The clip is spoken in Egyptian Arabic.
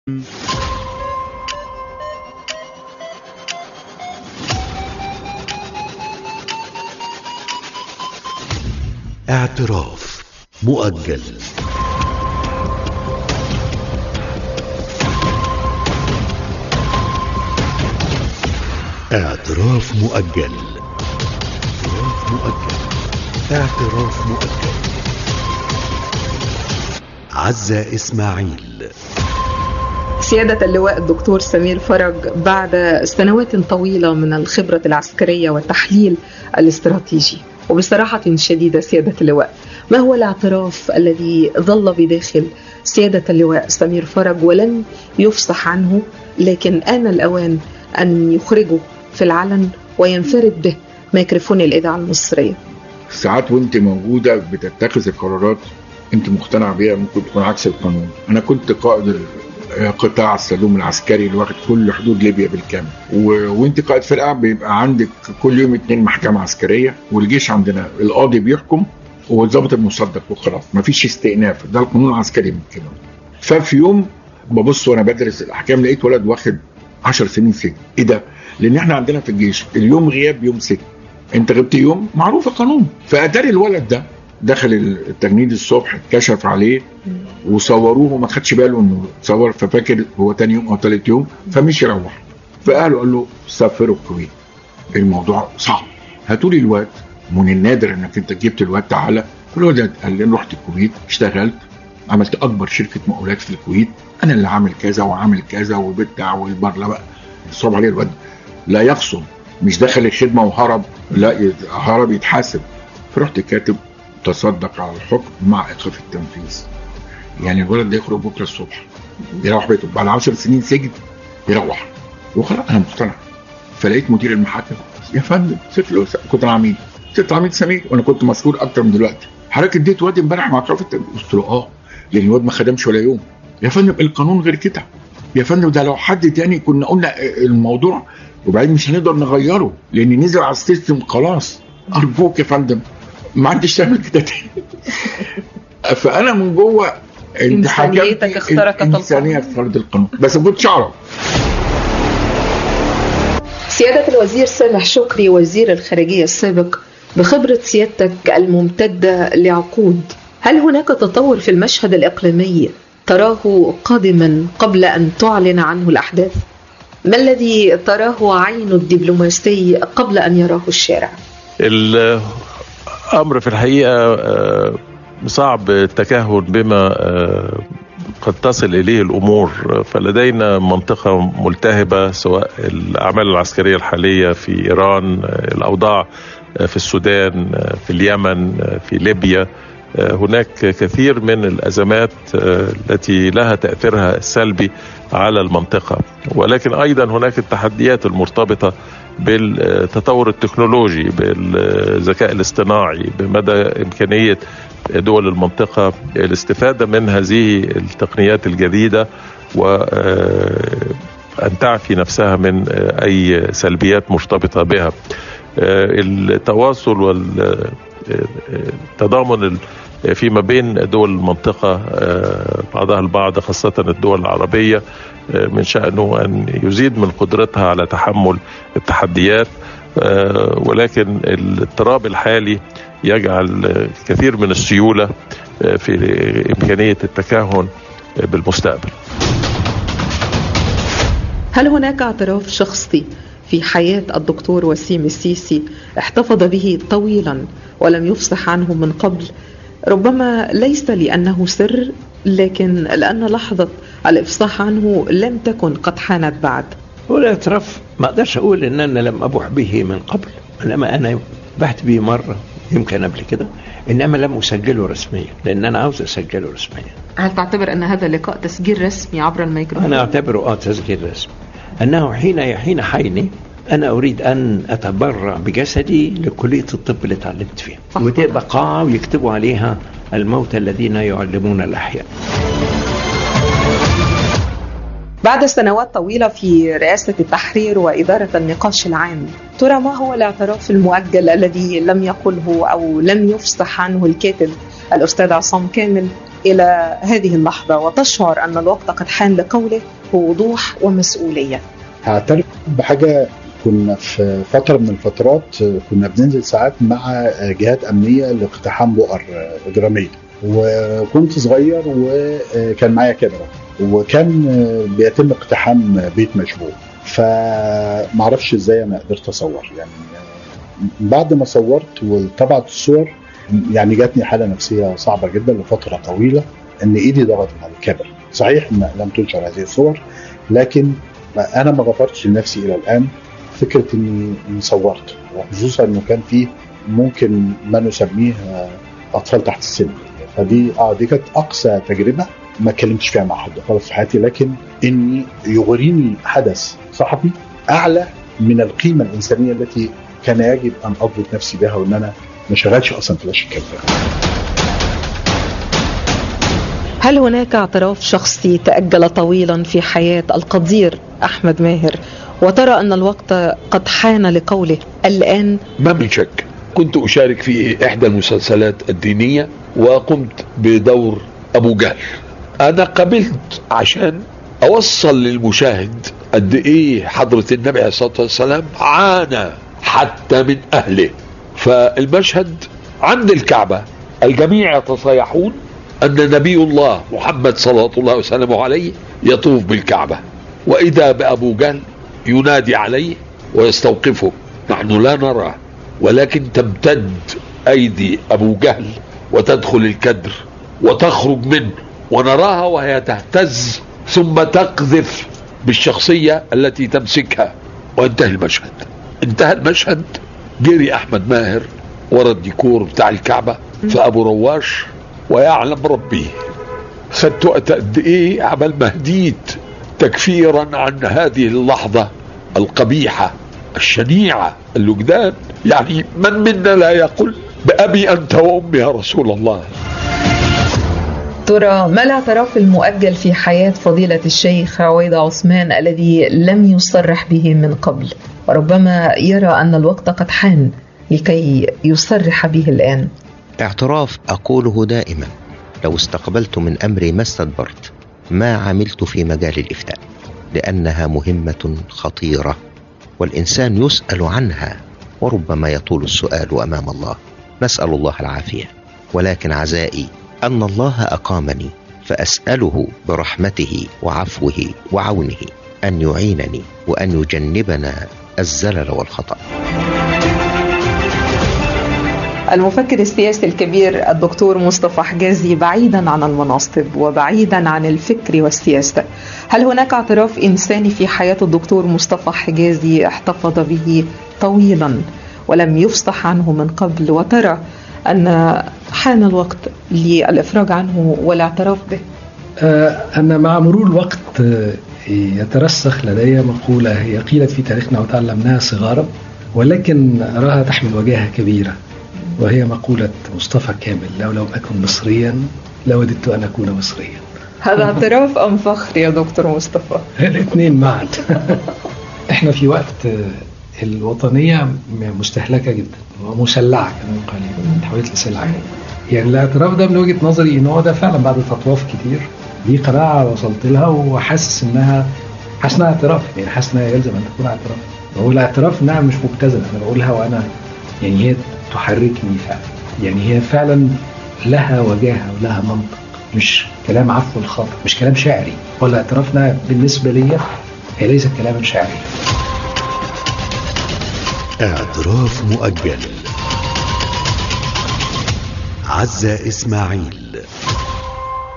اعتراف مؤجل اعتراف مؤجل اعتراف مؤجل اعتراف مؤجل عزة إسماعيل سيادة اللواء الدكتور سمير فرج بعد سنوات طويلة من الخبرة العسكرية والتحليل الاستراتيجي وبصراحة شديدة سيادة اللواء ما هو الاعتراف الذي ظل بداخل سيادة اللواء سمير فرج ولم يفصح عنه لكن آن الأوان أن يخرجه في العلن وينفرد به ميكروفون الإذاعة المصرية ساعات وانت موجودة بتتخذ القرارات انت مقتنع بيها ممكن تكون عكس القانون انا كنت قائد قطاع السلوم العسكري اللي واخد كل حدود ليبيا بالكامل و... وانت قائد فرقه بيبقى عندك كل يوم اتنين محكمه عسكريه والجيش عندنا القاضي بيحكم والضابط المصدق وخلاص مفيش استئناف ده القانون العسكري من كده ففي يوم ببص وانا بدرس الاحكام لقيت ولد واخد 10 سنين سجن ايه ده؟ لان احنا عندنا في الجيش اليوم غياب يوم سجن انت غبت يوم معروف القانون فاتاري الولد ده دخل التجنيد الصبح اتكشف عليه وصوروه وما خدش باله انه صور ففاكر هو تاني يوم او تالت يوم فمش يروح فقالوا قال له سافروا الكويت الموضوع صعب هاتوا لي الواد من النادر انك انت جبت الواد تعالى الواد قال لي رحت الكويت اشتغلت عملت اكبر شركه مقاولات في الكويت انا اللي عامل كذا وعامل كذا وبتاع والبرله بقى صعب عليه الواد لا يخصم مش دخل الخدمه وهرب لا هرب يتحاسب فرحت كاتب تصدق على الحكم مع ايقاف التنفيذ يعني الولد ده يخرج بكره الصبح يروح بيته بعد 10 سنين سجن يروح وخلاص انا مقتنع فلقيت مدير المحاكم يا فندم ست له كنت العميد ست عميد سمير وانا كنت مشهور اكتر من دلوقتي حضرتك اديت واد امبارح مع اطراف التنفيذ قلت له اه لان الواد ما خدمش ولا يوم يا فندم القانون غير كده يا فندم ده لو حد تاني كنا قلنا الموضوع وبعدين مش هنقدر نغيره لان نزل على السيستم خلاص ارجوك يا فندم ما عنديش تعمل كده تاني فانا من جوه انت إنسانيتك اخترقت الانسانيه اخترقت القانون بس ما كنتش اعرف سيادة الوزير سامح شكري وزير الخارجية السابق بخبرة سيادتك الممتدة لعقود هل هناك تطور في المشهد الإقليمي تراه قادما قبل أن تعلن عنه الأحداث؟ ما الذي تراه عين الدبلوماسي قبل أن يراه الشارع؟ الأمر في الحقيقة صعب التكهن بما قد تصل إليه الأمور فلدينا منطقة ملتهبة سواء الأعمال العسكرية الحالية في إيران الأوضاع في السودان في اليمن في ليبيا هناك كثير من الازمات التي لها تاثيرها السلبي على المنطقه ولكن ايضا هناك التحديات المرتبطه بالتطور التكنولوجي بالذكاء الاصطناعي بمدى امكانيه دول المنطقه الاستفاده من هذه التقنيات الجديده و ان تعفي نفسها من اي سلبيات مرتبطه بها التواصل والتضامن فيما بين دول المنطقة بعضها البعض خاصة الدول العربية من شأنه أن يزيد من قدرتها على تحمل التحديات ولكن الاضطراب الحالي يجعل كثير من السيولة في إمكانية التكهن بالمستقبل هل هناك اعتراف شخصي في حياة الدكتور وسيم السيسي احتفظ به طويلا ولم يفصح عنه من قبل ربما ليس لأنه سر لكن لأن لحظة الإفصاح عنه لم تكن قد حانت بعد هو الاعتراف ما أقدرش أقول إن أنا لم أبوح به من قبل إنما أنا بحت به مرة يمكن قبل كده إنما لم أسجله رسميا لأن أنا عاوز أسجله رسميا هل تعتبر أن هذا اللقاء تسجيل رسمي عبر الميكروفون؟ أنا أعتبره آه تسجيل رسمي أنه حين حين حيني أنا أريد أن أتبرع بجسدي لكلية الطب اللي اتعلمت فيها وتبقى قاعة ويكتبوا عليها الموتى الذين يعلمون الأحياء بعد سنوات طويلة في رئاسة التحرير وإدارة النقاش العام ترى ما هو الاعتراف المؤجل الذي لم يقله أو لم يفصح عنه الكاتب الأستاذ عصام كامل إلى هذه اللحظة وتشعر أن الوقت قد حان لقوله بوضوح ومسؤولية هعترف بحاجه كنا في فتره من الفترات كنا بننزل ساعات مع جهات امنيه لاقتحام بؤر اجراميه وكنت صغير وكان معايا كاميرا وكان بيتم اقتحام بيت مشبوه فمعرفش ازاي انا قدرت اصور يعني بعد ما صورت وطبعت الصور يعني جاتني حاله نفسيه صعبه جدا لفتره طويله ان ايدي ضغطت على الكاميرا صحيح ما لم تنشر هذه الصور لكن ما انا ما غفرتش لنفسي الى الان فكره اني إني صورت وخصوصا انه كان فيه ممكن ما نسميه آه، اطفال تحت السن فدي اه دي كانت اقصى تجربه ما اتكلمتش فيها مع حد خالص في حياتي لكن اني يغريني حدث صحفي اعلى من القيمه الانسانيه التي كان يجب ان اضبط نفسي بها وان انا ما شغالش اصلا فلاش الكاميرا هل هناك اعتراف شخصي تأجل طويلا في حياة القدير أحمد ماهر وترى أن الوقت قد حان لقوله الآن ما من شك كنت أشارك في إحدى المسلسلات الدينية وقمت بدور أبو جهل أنا قبلت عشان أوصل للمشاهد قد إيه حضرة النبي عليه الصلاة والسلام عانى حتى من أهله فالمشهد عند الكعبة الجميع يتصيحون أن نبي الله محمد صلى الله وسلم عليه يطوف بالكعبة وإذا بأبو جهل ينادي عليه ويستوقفه نحن لا نرى ولكن تمتد أيدي أبو جهل وتدخل الكدر وتخرج منه ونراها وهي تهتز ثم تقذف بالشخصية التي تمسكها وانتهى المشهد انتهى المشهد جري أحمد ماهر ورا الديكور بتاع الكعبة فأبو رواش ويعلم ربي خدت وقت قد ايه عمل ما هديت تكفيرا عن هذه اللحظة القبيحة الشنيعة الوجدان يعني من منا لا يقول بأبي أنت وأمي يا رسول الله ترى ما الاعتراف المؤجل في حياة فضيلة الشيخ عويضة عثمان الذي لم يصرح به من قبل وربما يرى أن الوقت قد حان لكي يصرح به الآن اعتراف أقوله دائما لو استقبلت من أمري ما استدبرت ما عملت في مجال الإفتاء لأنها مهمة خطيرة والإنسان يسأل عنها وربما يطول السؤال أمام الله نسأل الله العافية ولكن عزائي أن الله أقامني فأسأله برحمته وعفوه وعونه أن يعينني وأن يجنبنا الزلل والخطأ المفكر السياسي الكبير الدكتور مصطفى حجازي بعيدا عن المناصب وبعيدا عن الفكر والسياسة هل هناك اعتراف إنساني في حياة الدكتور مصطفى حجازي احتفظ به طويلا ولم يفصح عنه من قبل وترى أن حان الوقت للإفراج عنه والاعتراف به أنا مع مرور الوقت يترسخ لدي مقولة هي قيلت في تاريخنا وتعلمناها صغارا ولكن أراها تحمل وجاهة كبيرة وهي مقولة مصطفى كامل لو لم أكن مصريا لوددت أن أكون مصريا هذا اعتراف أم فخر يا دكتور مصطفى؟ الاثنين معا احنا في وقت الوطنية مستهلكة جدا ومسلعة كما يقال تحولت لسلعة يعني الاعتراف ده من وجهة نظري ان هو ده فعلا بعد تطواف كتير دي قناعة وصلت لها وحاسس انها حاسس انها اعتراف يعني حاسس انها يلزم ان تكون اعتراف هو الاعتراف انها مش مبتذله انا بقولها وانا يعني هي تحركني فعلا يعني هي فعلا لها وجاهه ولها منطق مش كلام عفو الخاطر مش كلام شعري ولا اعترافنا بالنسبه لي هي ليست كلاما شعريا اعتراف مؤجل عزة إسماعيل